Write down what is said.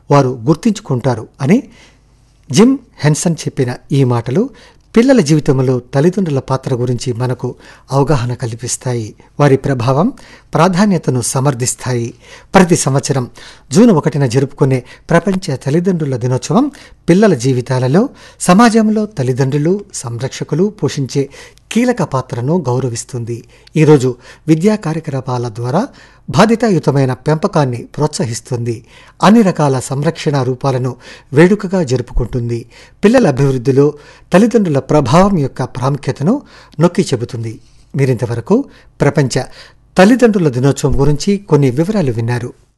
వారు గుర్తించుకుంటారు అని gym Henson చెప్పిన ఈ మాటలు పిల్లల జీవితంలో తల్లిదండ్రుల పాత్ర గురించి మనకు అవగాహన కల్పిస్తాయి వారి ప్రభావం ప్రాధాన్యతను సమర్థిస్తాయి ప్రతి సంవత్సరం జూన్ ఒకటిన జరుపుకునే ప్రపంచ తల్లిదండ్రుల దినోత్సవం పిల్లల జీవితాలలో సమాజంలో తల్లిదండ్రులు సంరక్షకులు పోషించే కీలక పాత్రను గౌరవిస్తుంది ఈరోజు విద్యా కార్యకలాపాల ద్వారా బాధితాయుతమైన పెంపకాన్ని ప్రోత్సహిస్తుంది అన్ని రకాల సంరక్షణ రూపాలను వేడుకగా జరుపుకుంటుంది పిల్లల అభివృద్ధిలో తల్లిదండ్రుల ప్రభావం యొక్క ప్రాముఖ్యతను నొక్కి చెబుతుంది మీరింతవరకు ప్రపంచ తల్లిదండ్రుల దినోత్సవం గురించి కొన్ని వివరాలు విన్నారు